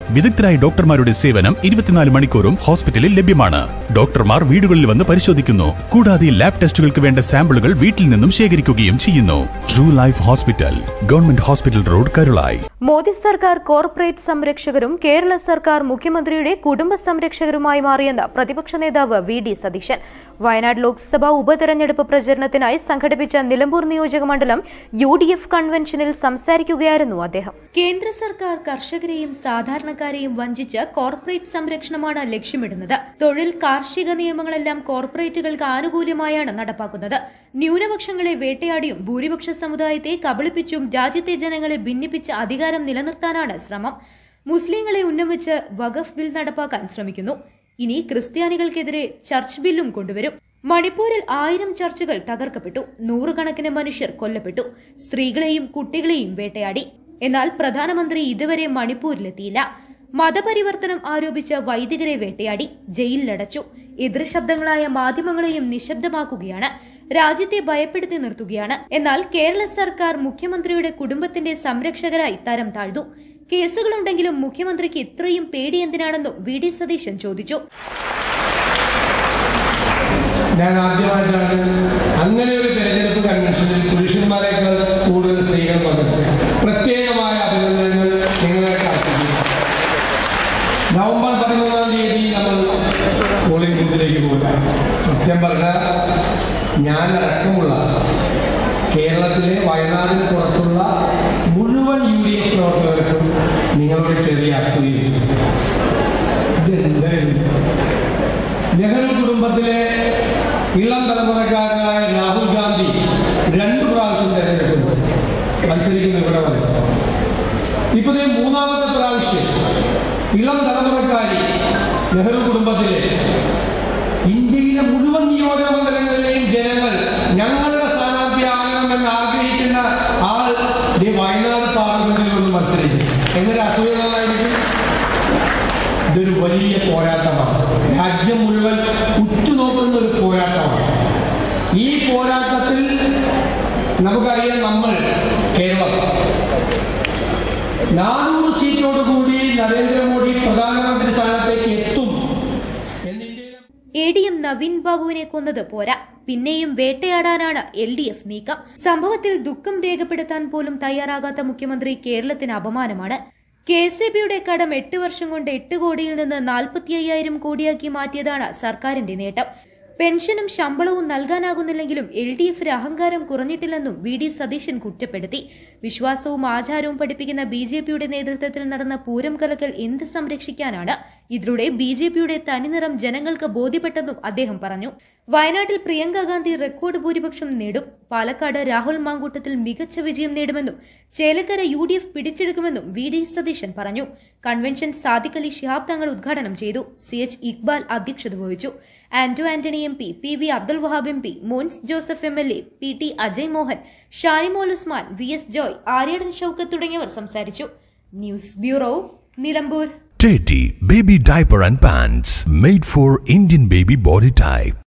വിദഗ്ധരായ ഡോക്ടർമാരുടെ സേവനം ഇരുപത്തിനാല് മണിക്കൂറും ഹോസ്പിറ്റലിൽ ലഭ്യമാണ് ഡോക്ടർമാർ വീടുകളിൽ വന്ന് പരിശോധിക്കുന്നു കൂടാതെ ലാബ് ടെസ്റ്റുകൾക്ക് വേണ്ട സാമ്പിളുകൾ വീട്ടിൽ നിന്നും ശേഖരിക്കുകയും ചെയ്യുന്നു true life hospital government hospital road Karulai Modi സർക്കാർ കോർപ്പറേറ്റ് സംരക്ഷകരും കേരള സർക്കാർ മുഖ്യമന്ത്രിയുടെ കുടുംബ സംരക്ഷകരുമായി മാറിയെന്ന് പ്രതിപക്ഷ നേതാവ് വി ഡി സതീശൻ വയനാട് ലോക്സഭാ ഉപതെരഞ്ഞെടുപ്പ് പ്രചരണത്തിനായി സംഘടിപ്പിച്ച നിലമ്പൂർ നിയോജക മണ്ഡലം യു ഡി എഫ് കൺവെൻഷനിൽ സംസാരിക്കുകയായിരുന്നു അദ്ദേഹം കേന്ദ്ര സർക്കാർ കർഷകരെയും സാധാരണക്കാരെയും വഞ്ചിച്ച് കോർപ്പറേറ്റ് സംരക്ഷണമാണ് ലക്ഷ്യമിടുന്നത് തൊഴിൽ കാർഷിക നിയമങ്ങളെല്ലാം കോർപ്പറേറ്റുകൾക്ക് ആനുകൂല്യമായാണ് നടപ്പാക്കുന്നത് ന്യൂനപക്ഷങ്ങളെ വേട്ടയാടിയും ഭൂരിപക്ഷ സമുദായത്തെ കബളിപ്പിച്ചും രാജ്യത്തെ ജനങ്ങളെ ഭിന്നിപ്പിച്ച് അധികാരം നിലനിർത്താനാണ് ശ്രമം മുസ്ലിങ്ങളെ ഉന്നമിച്ച് വഖഫ് ബിൽ നടപ്പാക്കാൻ ശ്രമിക്കുന്നു ഇനി ക്രിസ്ത്യാനികൾക്കെതിരെ ചർച്ച് ബില്ലും കൊണ്ടുവരും മണിപ്പൂരിൽ ആയിരം ചർച്ചുകൾ തകർക്കപ്പെട്ടു നൂറുകണക്കിന് മനുഷ്യർ കൊല്ലപ്പെട്ടു സ്ത്രീകളെയും കുട്ടികളെയും വേട്ടയാടി എന്നാൽ പ്രധാനമന്ത്രി ഇതുവരെ മണിപ്പൂരിലെത്തിയില്ല മതപരിവർത്തനം ആരോപിച്ച വൈദികരെ വേട്ടയാടി ജയിലിലടച്ചു എതിർശബ്ദങ്ങളായ മാധ്യമങ്ങളെയും നിശബ്ദമാക്കുകയാണ് രാജ്യത്തെ ഭയപ്പെടുത്തി നിർത്തുകയാണ് എന്നാൽ കേരള സർക്കാർ മുഖ്യമന്ത്രിയുടെ കുടുംബത്തിന്റെ സംരക്ഷകരായി തരം താഴ്ന്നു കേസുകളുണ്ടെങ്കിലും മുഖ്യമന്ത്രിക്ക് ഇത്രയും പേടി എന്തിനാണെന്നും വി ഡി സതീശൻ ചോദിച്ചു ഞാൻ ആദ്യമായിട്ടാണ് അങ്ങനെ ഒരു തെരഞ്ഞെടുപ്പ് കൺവെൻഷനിൽ പുരുഷന്മാരെക്കാൾ കൂടുതൽ സ്ത്രീകൾ പങ്കെടുക്കും പ്രത്യേകമായ അഭിനന്ദനങ്ങൾ നിങ്ങളെ കാത്തിരിക്കുന്നു നവംബർ പതിമൂന്നാം തീയതി നമ്മൾ പോളിംഗ് ബൂത്തിലേക്ക് പോകാം സത്യം പറഞ്ഞാൽ ഞാൻ അടക്കമുള്ള കേരളത്തിലെ വയനാടിന് പുറത്തുള്ള മുഴുവൻ യു ഡി എഫ് പ്രവർത്തകർക്കും നിങ്ങളുടെ ചെറിയ അസൂയുണ്ട് ഇതെന്തായിരുന്നു നെഹ്റു കുടുംബത്തിലെ ഇളം തലമുറക്കാരനായ രാഹുൽ ഗാന്ധി രണ്ടു പ്രാവശ്യം തെരഞ്ഞെടുക്കുന്നു മത്സരിക്കുന്ന ഇവിടെ വരെ ഇപ്പൊ ദേ മൂന്നാമത്തെ പ്രാവശ്യം ഇളം തലമുറക്കാരി നെഹ്റു കുടുംബത്തിലെ ഇന്ത്യയിലെ മുഴുവൻ നിയോജക മണ്ഡലങ്ങളിലെയും ജനങ്ങൾ ഞങ്ങളുടെ സ്ഥാനാർത്ഥിയാകണമെന്ന് ആഗ്രഹിക്കുന്ന ആൾ ദേ വയനാട് പാർലമെന്റിൽ ഒന്ന് മത്സരിക്കും എന്നൊരു അസൂയതായിരിക്കും ഇതൊരു വലിയ പോരാട്ടമാണ് രാജ്യം മുഴുവൻ ഉറ്റുനോക്കുന്ന ഒരു പോരാട്ടമാണ് ഈ പോരാട്ടത്തിൽ നമുക്കറിയാം നമ്മൾ കേരളം നാനൂറ് സീറ്റോട് കൂടി നരേന്ദ്രമോദി പ്രധാനമന്ത്രി സ്ഥാനത്തേക്ക് എത്തും എന്ന് ഇന്ത്യയിലെ എ ഡി എം നവീൻ ബാബുവിനെ കൊന്നത് പോരാ പിന്നെയും വേട്ടയാടാനാണ് എൽ ഡി എഫ് നീക്കം സംഭവത്തിൽ ദുഃഖം രേഖപ്പെടുത്താൻ പോലും തയ്യാറാകാത്ത മുഖ്യമന്ത്രി കേരളത്തിന് അപമാനമാണ് കെ എസ് എ ബിയുടെ കടം എട്ട് വർഷം കൊണ്ട് എട്ട് കോടിയിൽ നിന്ന് നാൽപ്പത്തി അയ്യായിരം കോടിയാക്കി മാറ്റിയതാണ് സർക്കാരിന്റെ നേട്ടം പെൻഷനും ശമ്പളവും നൽകാനാകുന്നില്ലെങ്കിലും എൽ ഡി എഫിന് അഹങ്കാരം കുറഞ്ഞിട്ടില്ലെന്നും വി ഡി സതീശൻ കുറ്റപ്പെടുത്തി വിശ്വാസവും ആചാരവും പഠിപ്പിക്കുന്ന ബി ജെ പിയുടെ നേതൃത്വത്തിൽ നടന്ന പൂരം കലക്കൽ എന്ത് സംരക്ഷിക്കാനാണ് ഇതിലൂടെ ബി ജെ പിയുടെ തനിനിറം ജനങ്ങൾക്ക് ബോധ്യപ്പെട്ടെന്നും അദ്ദേഹം പറഞ്ഞു വയനാട്ടിൽ പ്രിയങ്ക ഗാന്ധി റെക്കോർഡ് ഭൂരിപക്ഷം നേടും പാലക്കാട് രാഹുൽ മാങ്കൂട്ടത്തിൽ മികച്ച വിജയം നേടുമെന്നും ചേലക്കര യു ഡി എഫ് പിടിച്ചെടുക്കുമെന്നും വി ഡി സതീശൻ പറഞ്ഞു കൺവെൻഷൻ സാദിഖ് അലി ശിഹാബ് തങ്ങൾ ഉദ്ഘാടനം ചെയ്തു സി എച്ച് ഇക്ബാൽ അധ്യക്ഷത വഹിച്ചു Anto Antony M P P V Abdul Wahab M P Mons Joseph M L A P T Ajay Mohan Shanimol Usman V S Joy Aryadan Shoukath തുടങ്ങിയവർ സംസാരിച്ചു news bureau Nilambur Teddy Baby Diaper and Pants made for Indian baby body type.